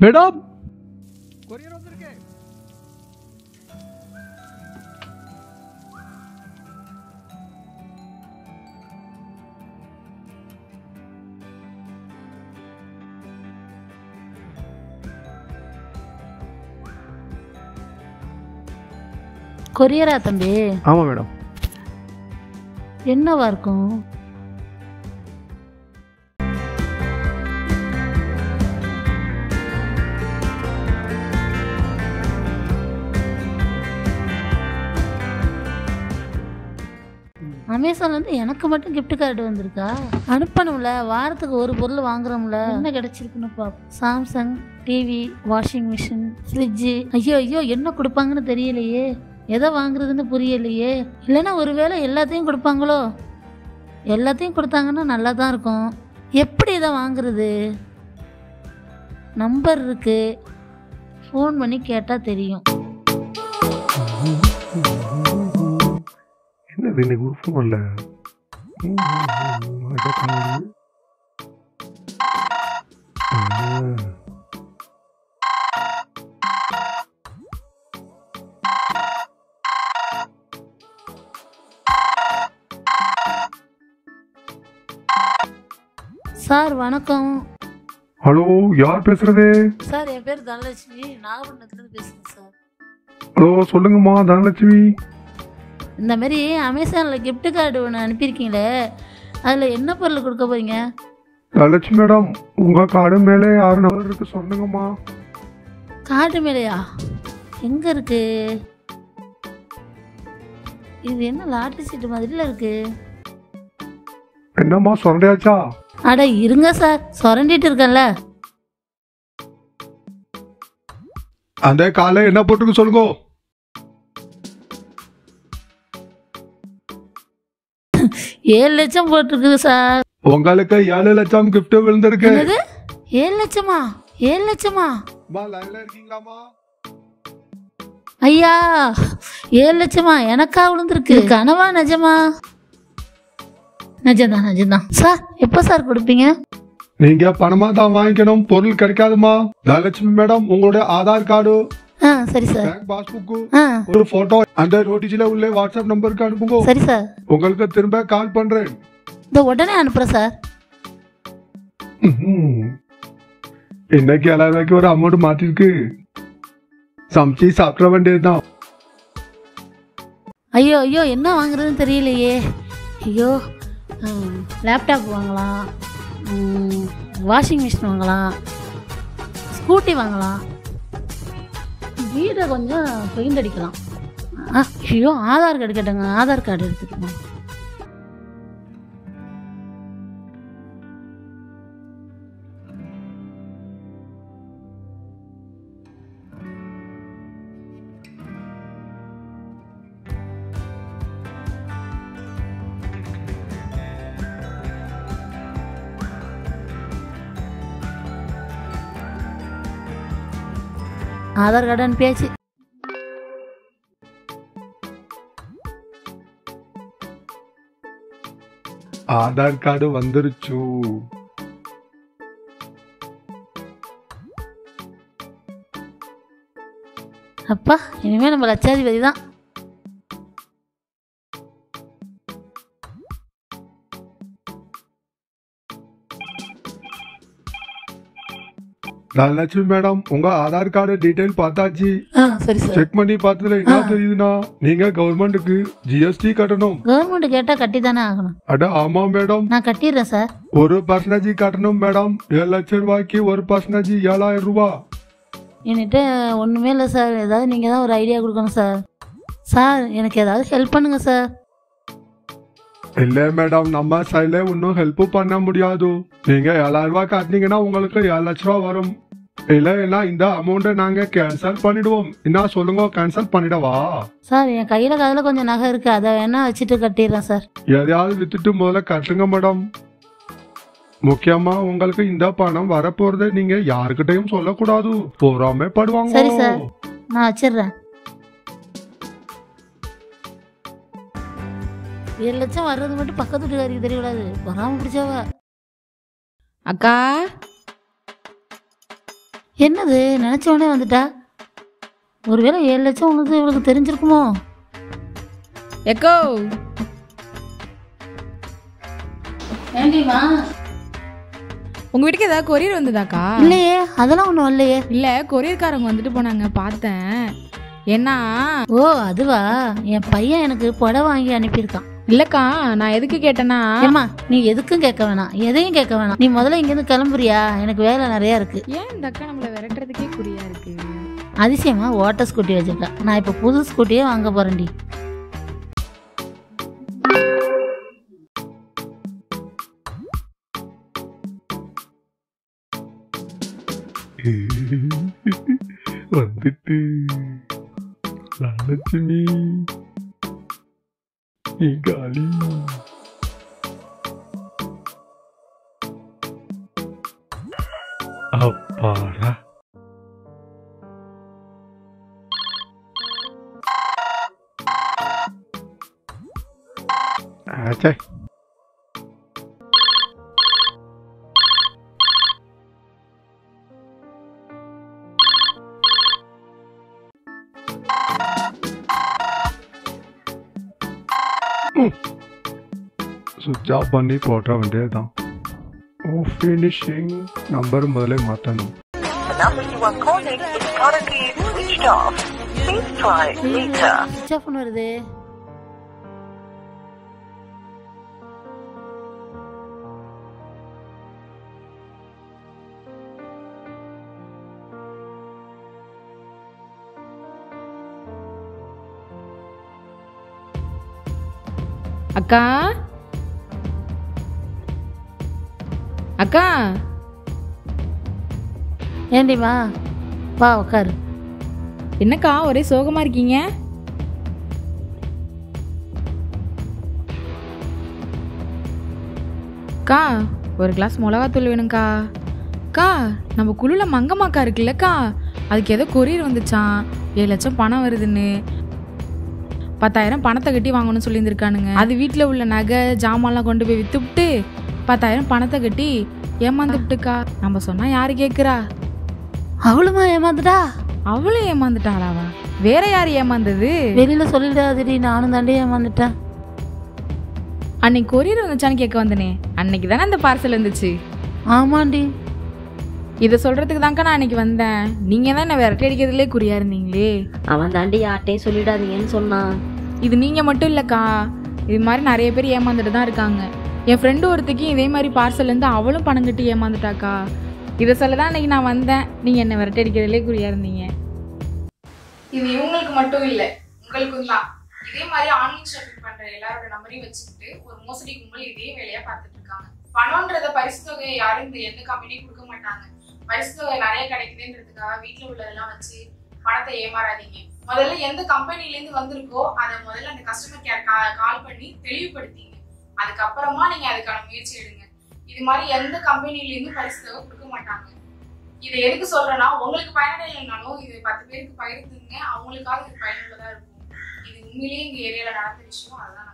Madam courier வந்திருக்கு கொரியரா தம்பி ஆமாம் மேடம் என்னவா இருக்கும் அமேசான்ல இருந்து எனக்கு மட்டும் gift கார்டு வந்திருக்கா அனுப்பணும்ல வாரத்துக்கு ஒரு பொருள் வாங்குறோம்ல என்ன கிடைச்சிருக்குன்னு பாப்போம் Samsung TV washing machine fridge ஐயோ ஐயோ என்ன கொடுப்பாங்கன்னு தெரியலையே எதை வாங்குறதுன்னு புரியலையே இல்லைன்னா ஒருவேளை எல்லாத்தையும் கொடுப்பாங்களோ எல்லாத்தையும் கொடுத்தாங்கன்னா நல்லா தான் இருக்கும் எப்படி இதை வாங்குறது நம்பர் இருக்கு ஃபோன் பண்ணி கேட்டால் தெரியும் என்னது இன்னைக்கு உருப்பம் இல்ல சார் வணக்கம் ஹலோ யார் பேசுறது சார் என் பேர் தனலட்சுமி நாகப்பட்டினத்துலேருந்து பேசுகிறேன் சார் ஹலோ சொல்லுங்கம்மா தனலட்சுமி இந்த மாதிரி அமேசானில் gift கார்டு ஒன்று அனுப்பியிருக்கீங்களே அதில் என்ன பொருள் கொடுக்க போறீங்க தனலட்சுமி மேடம் உங்க கார்டு மேலே ஆறு நம்பர் இருக்கு சொல்லுங்கம்மா கார்டு மேலையா எங்கே இருக்கு இது என்ன லாட்ரி சீட்டு மாதிரில இருக்கு என்னம்மா சொல்றியாச்சா அட இருங்க சார் சுரண்டிட்டு இருக்கேன்ல அந்த காலை என்ன போட்டுருக்கு சொல்லுங்க ஏழு லட்சம் போட்டிருக்குது சார் உங்களுக்கு ஏழு லட்சம் gift விழுந்திருக்கு என்னது ஏழு லட்சமா ஏழு லட்சமா அம்மா, லைன்ல இருக்கீங்களாம்மா ஐயா ஏழு லட்சமா எனக்கா விழுந்திருக்கு இது கனவா நிஜமா நிஜம்தான் நிஜம்தான் சார் எப்போ சார் கொடுப்பீங்க நீங்க பணமா தான் வாங்கிக்கணும் பொருள் கிடைக்காதுமா தனலட்சுமி மேடம் உங்களுடைய ஆதார் கார்டு ஆ சரி சார் பேங்க் பாஸ்புக்கு ஆ ஒரு போட்டோ அந்த நோட்டீஸ்ல உள்ள வாட்ஸ்அப் நம்பருக்கு அனுப்புங்க சரி சார் உங்களுக்கு திரும்ப கால் பண்றேன் இந்த உடனே அனுப்புகிறேன் சார் ம்ஹும். இன்னைக்கு எல்லாருக்கும் ஒரு அமௌண்ட் மாட்டிருக்கு சமைச்சு சாப்பிட வேண்டியதுதான் ஐயோ ஐயோ என்ன வாங்குறதுன்னு தெரியலையே ஐயோ லேப்டாப் வாங்கலாம் வாஷிங் மிஷின் வாங்கலாம் ஸ்கூட்டி வாங்கலாம் வீடை கொஞ்சம் பெயிண்ட் அடிக்கலாம் ஆ, ஐயோ ஆதார் கார்டு கேட்டேங்க ஆதார் கார்டு எடுத்துக்கணும் ஆதார் கார்டு அனுப்பியாச்சு ஆதார் கார்டு வந்துருச்சு அப்பா இனிமே நம்ம லட்சாதிபதி தான் தனலட்சுமி மேடம் உங்க ஆதார் கார்டு டீடைல் பார்த்தாச்சு ஆ சரி சார் செக் பண்ணி பார்த்ததுல என்ன ஆ. தெரியுதுன்னா நீங்க கவர்மெண்ட்டுக்கு ஜிஎஸ்டி கட்டணும் கவர்மெண்ட் கேட்டால் கட்டி தானே ஆகணும் அட ஆமா மேடம் நான் கட்டிடுறேன் சார் ஒரு பர்சன்டேஜ் கட்டணும் மேடம் ஏழு லட்சம் ரூபாய்க்கு ஒரு பர்சன்டேஜ் ஏழாயிரம் ரூபாய் என்கிட்ட ஒன்றுமே இல்லை சார் ஏதாவது நீங்கள் தான் ஒரு ஐடியா கொடுக்கணும் சார் சார் எனக்கு ஏதாவது ஹெல்ப் பண்ணுங்க சார் இல்ல மேடம் நம்ம சைட்ல ஒன்றும் ஹெல்ப் பண்ண முடியாது நீங்க ஏழாயிரம் ரூபாய் கட்டினீங்கன்னா உங்களுக்கு ஏழு லட்ச ரூபா வரும் இல்ல இல்ல இந்த அமௌண்ட்டை நாங்க கேன்சல் பண்ணிடுவோம் என்ன சொல்லுங்க கேன்சல் பண்ணிடவா சார் என் கையில் காதில் கொஞ்சம் நகை இருக்குது அதை வேணா வச்சுட்டு கட்டிடுறேன் சார் எதையாவது வித்துட்டு முதல்ல கட்டுங்க மேடம் முக்கியமா உங்களுக்கு இந்த பணம் வரப்போறதை நீங்க யாருக்கிட்டையும் சொல்லக்கூடாது பொறாமை படுவாங்க சரி சார். நான் வச்சிடுறேன் ஏழு லட்சம் வர்றது மட்டும் பக்கத்து வீட்டுக்காரிக்கு தெரியக்கூடாது வராமல் பிடிச்சவ அக்கா என்னது நினச்ச உடனே வந்துட்டா ஒருவேளை ஏழு லட்சம் உனக்கு இவளுக்கு தெரிஞ்சிருக்குமோ எக்கோ ஏண்டிமா உங்க வீட்டுக்கு ஏதாவது கொரியர் வந்ததாக்கா இல்லையே அதெல்லாம் ஒன்றும் இல்லையே இல்ல கொரியர்காரங்க வந்துட்டு போனாங்க பார்த்தேன் ஏன்னா ஓ அதுவா என் பையன் எனக்கு புடவை வாங்கி அனுப்பியிருக்கான் இல்லக்கா நான் எதுக்கு கேட்டேன்னா ஏம்மா நீ எதுக்கும் கேட்க வேணாம் எதையும் கேட்க வேணாம் நீ முதல்ல இங்கேருந்து கிளம்புறியா எனக்கு வேலை நிறையா இருக்கு ஏன் இந்த அக்கா நம்மள விரட்டுறதுக்கே குறியா இருக்கு அதிசயமா ஓட்ட ஸ்கூட்டி வச்சிருக்கா நான் இப்போ புது ஸ்கூட்டியே வாங்க போறேன்டி வந்துட்டு லட்சுமி நீ காலி அப்பாடா ஆச்சே சுவிட்ச் ஆஃப் பண்ணி போட்ட வேண்டியதுதான் ஓ ஃபினிஷிங் நம்பர் முதல்ல மாற்றணும் The number you are calling is currently switched off. Please try later. சுவிட்ச் ஆஃப் வருது அக்கா அக்கா ஏண்டிமா வா உட்காரு என்னக்கா ஒரே சோகமா இருக்கீங்க அக்கா ஒரு கிளாஸ் மிளகாத்தூள் வேணும்க்கா அக்கா நம்ம குழுல மங்கம்மாக்கா இருக்குல்லக்கா அதுக்கு ஏதோ கொரியர் வந்துச்சான் ஏழு லட்சம் பணம் வருதுன்னு பத்தாயிரம் பணத்தை கட்டி வாங்கணும்னு சொல்லியிருந்திருக்கானுங்க அது வீட்டில் உள்ள நகை ஜாமான்லாம் கொண்டு போய் வித்துவிட்டு பத்தாயிரம் பணத்தை கட்டி ஏமாந்துட்டுக்கா நம்ம சொன்னா யாரு கேட்குறா அவளுமா ஏமாந்துட்டா அவளும் ஏமாந்துட்டாளாவா வேற யார் ஏமாந்தது வெளியில சொல்லிடாதடி நானும் தாண்டி ஏமாந்துட்டேன் அன்னைக்கு கொரியர் வந்துச்சான்னு கேட்க வந்தனே அன்னைக்கு தானே அந்த பார்சல் வந்துச்சு ஆமாண்டி இதை சொல்றதுக்கு தான்க்கா நான் அன்னைக்கு வந்தேன் நீங்க தான் என்ன விரட்டி அடிக்கிறதுலே குறியா இருந்தீங்களே அவன் தாண்டி யார்ட்டையும் சொல்லிடாதீங்கன்னு சொன்னான் இது நீங்க மட்டும் இல்லக்கா இது மாதிரி நிறைய பேர் ஏமாந்துட்டு தான் இருக்காங்க என் ஃப்ரெண்டு ஒருத்திக்கும் இதே மாதிரி பார்சல் இருந்து அவளும் பணம் கட்டி ஏமாந்துட்டாக்கா இதை சொல்ல தான் அன்னைக்கு நான் வந்தேன் நீங்க என்ன விரட்டி அடிக்கிறதுலே குறியா இருந்தீங்க இது இவங்களுக்கு மட்டும் இல்லை உங்களுக்கும் தான் இதே மாதிரி ஆன்லைன் ஷாப்பிங் பண்ற எல்லாரோட நம்பரையும் வச்சுக்கிட்டு ஒரு மோசடி கும்பல் இதே வேலையா பார்த்துட்டு இருக்காங்க பணம்ன்றத பரிசு தொகையை யாரும் இந்த எந்த கம்பெனியும் கொடுக்க மாட்டாங்க பரிசு தொகை நிறைய கிடைக்குதுன்றதுக்காக வீட்டில் உள்ளதெல்லாம் வச்சு பணத்தை ஏமாறாதீங்க முதல்ல எந்த கம்பெனில இருந்து வந்திருக்கோ அதை முதல்ல அந்த கஸ்டமர் கேர் கால் பண்ணி தெளிவுபடுத்திங்க அதுக்கப்புறமா நீங்க அதுக்கான முயற்சி எடுங்க இது மாதிரி எந்த கம்பெனில இருந்து பரிசு தொகை கொடுக்க மாட்டாங்க இதை எதுக்கு சொல்றேன்னா உங்களுக்கு பயனடையலைனாலும் இது பத்து பேருக்கு பகிர்ந்துங்க அவங்களுக்காக இது பயனுள்ளதா இருக்கும் இது உண்மையிலேயே எங்க ஏரியால நடந்த விஷயம் அதுதான் நான்